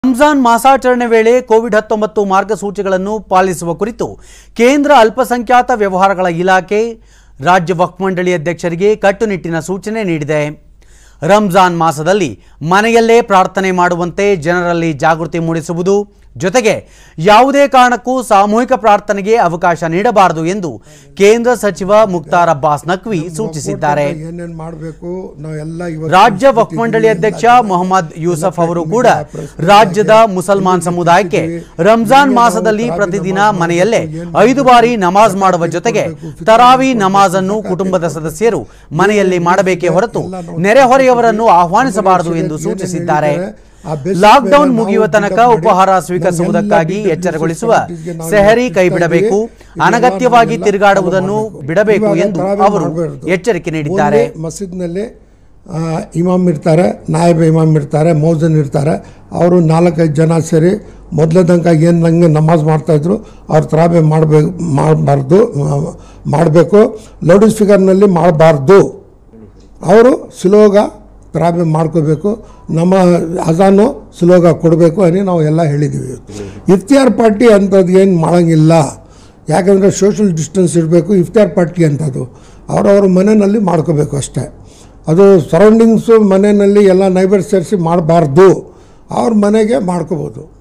ರಂಜಾನ್ ಮಾಸಾಚರಣೆ ವೇಳೆ ಕೋವಿಡ್ ಹತ್ತೊಂಬತ್ತು ಮಾರ್ಗಸೂಚಿಗಳನ್ನು ಪಾಲಿಸುವ ಕುರಿತು ಕೇಂದ್ರ ಅಲ್ಪಸಂಖ್ಯಾತ ವ್ಯವಹಾರಗಳ ಇಲಾಖೆ ರಾಜ್ಯ ವಕ್ಫ್ ಮಂಡಳಿ ಅಧ್ಯಕ್ಷರಿಗೆ ಕಟ್ಟುನಿಟ್ಟಿನ ಸೂಚನೆ ನೀಡಿದೆ ರಂಜಾನ್ ಮಾಸದಲ್ಲಿ ಮನೆಯಲ್ಲೇ ಪ್ರಾರ್ಥನೆ ಮಾಡುವಂತೆ ಜನರಲ್ಲಿ ಜಾಗೃತಿ ಮೂಡಿಸುವುದು ಜೊತೆಗೆ ಯಾವುದೇ ಕಾರಣಕ್ಕೂ ಸಾಮೂಹಿಕ ಪ್ರಾರ್ಥನೆಗೆ ಅವಕಾಶ ನೀಡಬಾರದು ಎಂದು ಕೇಂದ್ರ ಸಚಿವ ಮುಕ್ತಾರ್ ಅಬ್ಬಾಸ್ ನಖ್ವಿ ಸೂಚಿಸಿದ್ದಾರೆ ಏನೇನ್ ಮಾಡಬೇಕು ನಾವೆಲ್ಲ ಇವತ್ತು ರಾಜ್ಯ ವಕ್ಫ್ ಮಂಡಳಿ ಅಧ್ಯಕ್ಷ ಮೊಹಮ್ಮದ್ ಯೂಸಫ್ ಅವರು ಕೂಡ ರಾಜ್ಯದ ಮುಸಲ್ಮಾನ್ ಸಮುದಾಯಕ್ಕೆ ರಂಜಾನ್ ಮಾಸದಲ್ಲಿ ಪ್ರತಿದಿನ ಮನೆಯಲ್ಲೇ ಐದು ಬಾರಿ ನಮಾಜ್ ಮಾಡುವ ಜೊತೆಗೆ ತರಾವಿ ನಮಾಜ್ ಅನ್ನು ಕುಟುಂಬದ ಸದಸ್ಯರು ಮನೆಯಲ್ಲಿ ಮಾಡಬೇಕೇ ಹೊರತು ನೆರೆಹೊರೆಯವರನ್ನು ಆಹ್ವಾನಿಸಬಾರದು ಎಂದು ಸೂಚಿಸಿದ್ದಾರೆ ಲಾಕ್ಡೌನ್ ಮುಗಿಯುವ ತನಕ ಉಪಹಾರ ಸ್ವೀಕರಿಸುವುದಕ್ಕಾಗಿ ಎಚ್ಚರಗೊಳಿಸುವ ಸೆಹರಿ ಕೈಬಿಡಬೇಕು ಅನಗತ್ಯವಾಗಿ ತಿರುಗಾಡುವುದನ್ನು ಬಿಡಬೇಕು ಎಂದು ಅವರು ಎಚ್ಚರಿಕೆ ನೀಡಿದ್ದಾರೆ ಓನ್ಲಿ ಮಸೀದ್ನಲ್ಲಿ ಆ, ಇಮಾಮ್ ಇರ್ತಾರೆ ನಾಯಬ್ ಇಮಾಮ್ ಇರ್ತಾರೆ ಮೌಜನ್ ಇರ್ತಾರೆ ಅವರು ನಾಲ್ಕೈದು ಜನ ಸೇರಿ ಮೊದಲೇ ತನಕ ಏನು ನಂಗೆ ನಮಾಜ್ ಮಾಡ್ತಾಯಿದ್ರು ಅವ್ರು ತ್ರಾಬೆ ಮಾಡಬೇಕು ಮಾಡಬಾರ್ದು ಮಾಡಬೇಕು ಲೌಡ್ ಸ್ಪೀಕರ್ನಲ್ಲಿ ಮಾಡಬಾರ್ದು ಅವರು ಸ್ಲೋಗ ತ್ರಾಬೆ ಮಾಡ್ಕೋಬೇಕು ನಮ್ಮ ಅಜಾನು ಸ್ಲೋಗ ಕೊಡಬೇಕು అని ನಾವು ಎಲ್ಲ ಹೇಳಿದ್ದೀವಿ ಇಫ್ತಿಯಾರ್ ಪಾರ್ಟಿ ಅಂಥದ್ದು ಏನು ಮಾಡೋಂಗಿಲ್ಲ ಯಾಕಂದರೆ ಸೋಷಿಯಲ್ ಡಿಸ್ಟೆನ್ಸ್ ಇರಬೇಕು ಇಫ್ತಿಯಾರ್ ಪಾರ್ಟಿ ಅಂಥದ್ದು ಅವರವ್ರ ಮನೆಯಲ್ಲಿ ಮಾಡ್ಕೋಬೇಕು ಅಷ್ಟೇ ಅದು ಸರೌಂಡಿಂಗ್ಸು ಮನೆಯಲ್ಲಿ ಎಲ್ಲ ನೈಬರ್ ಸೇರಿಸಿ ಮಾಡಬಾರ್ದು ಅವ್ರ ಮನೆಗೆ ಮಾಡ್ಕೋಬೋದು